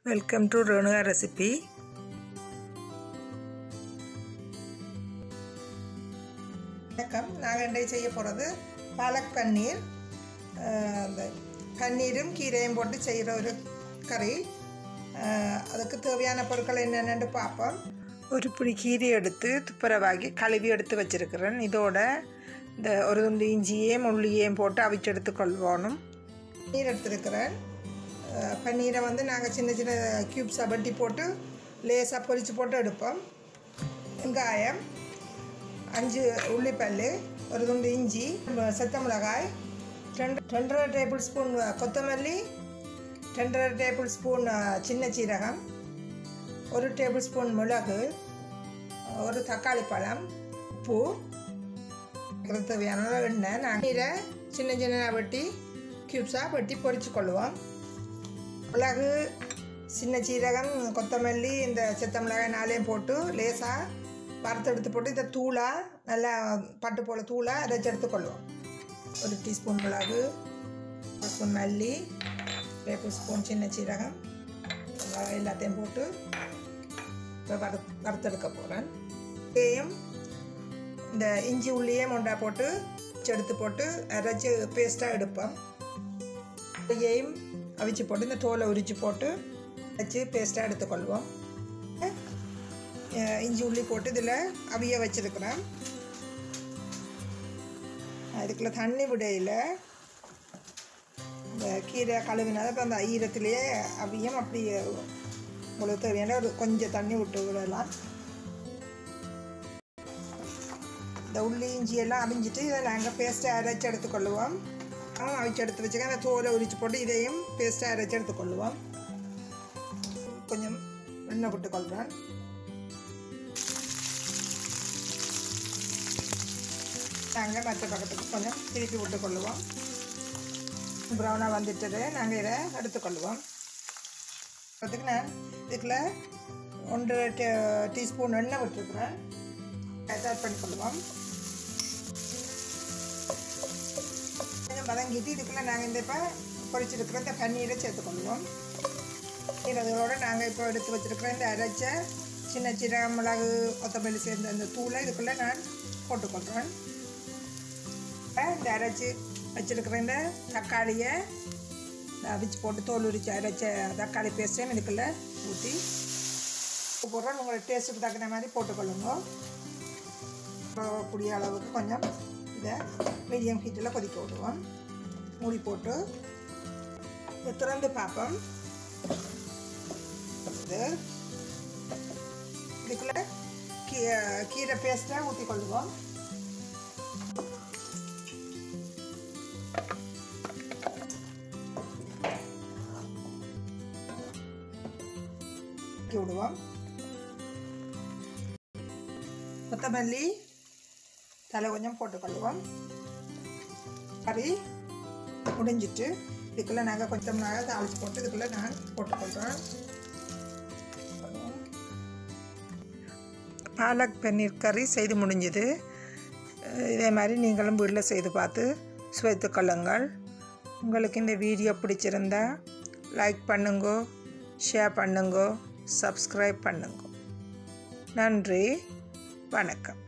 welcome to Renuka recipe வணக்கம் நாங்கள் இன்றைக்கு செய்ய போகிறது பாலக் பன்னீர் அஹ், அந்த பன்னீரும் கீரையும் போட்டு செய்கிற ஒரு கறி அஹ், அதுக்கு தேவையான பொருட்கள் என்னென்னு பார்ப்போம் ஒரு பிடி கீரை எடுத்து துப்புரவாகி கழுவி எடுத்து வச்சிருக்கிறேன் இதோட இந்த ஒரு துண்டு இஞ்சியையும் உள்ளியையும் போட்டு அவிச்சு எடுத்துக்கொள்வோணும் பன்னீர் எடுத்துருக்கிறேன் அஹ், பன்னீரை வந்து நாங்கள் சின்ன சின்ன க்யூப்ஸாக வட்டி போட்டு லேசாக பொரித்து போட்டு எடுப்போம் வெங்காயம் அஞ்சு உள்ளிப்பல் ஒரு துண்டு இஞ்சி செத்த மிளகாய் ரெண்டு ரெண்டரை டேபிள் ஸ்பூன் கொத்தமல்லி ரெண்டரை டேபிள் ஸ்பூன் சின்ன சீரகம் ஒரு டேபிள் ஸ்பூன் மிளகு ஒரு தக்காளி பழம் உப்பு அதுக்கு தேவையான அளவு எண்ணெய் நாங்கள் நீரை சின்ன சின்ன வெட்டி க்யூப்ஸாக வெட்டி பொரிச்சு கொள்ளுவோம் மிளகு சின்ன சீரகம் கொத்தமல்லி இந்த செத்த மிளகாய் நாளையும் போட்டு லேசாக வறுத்தெடுத்து போட்டு இதை தூளாக நல்லா பட்டு போல் தூளாக அரைச்சி எடுத்துக்கொள்வோம் ஒரு டீஸ்பூன் மிளகு ஒரு ஸ்பூன் மல்லி டேபிள் ஸ்பூன் சின்ன சீரகம் வெங்காயம் எல்லாத்தையும் போட்டு இப்போ வறு வறுத்தெடுக்க போகிறேன் இதையும் இந்த இஞ்சி உள்ளியே மொண்டா போட்டு எடுத்து போட்டு அரைச்சி பேஸ்ட்டாக எடுப்போம் இதையும் அவிச்சு போட்டு இந்த தோலை உரித்து போட்டு வச்சு பேஸ்ட்டாக எடுத்துக்கொள்வோம் அஹ் இஞ்சி உள்ளி போட்டு இதில் அவிய வச்சுருக்கிறேன் அதுக்குள்ள தண்ணி விடையில் இந்த கீரை கழுவினால இப்போ அந்த ஈரத்திலேயே அவியம் அப்படி உங்களுக்கு தேவையான ஒரு கொஞ்சம் தண்ணி விட்டு விடலாம் இந்த உள்ளி இஞ்சி எல்லாம் அவிஞ்சிட்டு இதை நாங்கள் பேஸ்ட்டை அரைச்சி எடுத்துக்கொள்ளுவோம் அவிச்சு எடுத்து வச்சுக்க அந்த தோலை உரிச்சு போட்டு இதையும் பேஸ்ட்டை அரைச்சி எடுத்துக்கொள்ளுவோம் கொஞ்சம் எண்ணெய் விட்டு கொள்கிறேன் நாங்கள் மற்ற பக்கத்துக்கு கொஞ்சம் திருப்பி விட்டு கொள்ளுவோம் ப்ரௌனாக வந்துட்டது நாங்கள் இதை எடுத்துக்கொள்ளுவோம் அதுக்கு நான் இதுக்குள்ள ஒன்றரை டீ டீஸ்பூன் எண்ணெய் விட்டுருக்குறேன் ஆட் பண்ணிக்கொள்ளுவோம் கொஞ்சம் வதங்கிட்டு இதுக்குள்ளே நாங்கள் இந்த இப்போ பொரிச்சிருக்கிற இந்த பன்னீரை சேர்த்துக்கொள்ளுவோம் இதோட நாங்கள் இப்போ எடுத்து வச்சுருக்கிற இந்த அரைச்ச சின்ன சீரகம் மிளகு கொத்தமல்லி சேர்ந்த அந்த தூளை இதுக்குள்ளே நான் போட்டுக்கொள்கிறேன் இந்த அரைச்சி வச்சுருக்கிற இந்த தக்காளியை அவிச்சு போட்டு தோல் உரிச்சு அரைச்ச தக்காளி பேஸ்ட்டையும் இதுக்குள்ளே ஊற்றி போடுறோம் உங்களோட டேஸ்ட்டுக்கு தகுந்த மாதிரி போட்டுக்கொள்ளுங்க கூடிய அளவுக்கு கொஞ்சம் இதை மீடியம் ஹீட்டில் கொதிக்க விடுவோம் மூடி போட்டு இதை திறந்து பார்ப்போம் இது இதுக்குள்ளே கீ கீரை பேஸ்ட்டை ஊற்றி கொள்ளுவோம் ஊற்றி விடுவோம் கொத்தமல்லி தலை கொஞ்சம் போட்டுக்கொள்ளுவோம் கறி முடிஞ்சிட்டு இதுக்குள்ளே நாங்கள் கொஞ்சம் நாங்கள் தாளிச்சு போட்டு இதுக்குள்ளே நான் போட்டுக்கொள்கிறோம் பாலக் பன்னீர் கறி செய்து முடிஞ்சது இதே மாதிரி நீங்களும் வீட்டில் செய்து பார்த்து சுவைத்து கொள்ளுங்கள் உங்களுக்கு இந்த வீடியோ பிடிச்சிருந்தா லைக் பண்ணுங்கோ ஷேர் பண்ணுங்கோ சப்ஸ்கிரைப் பண்ணுங்க நன்றி வணக்கம்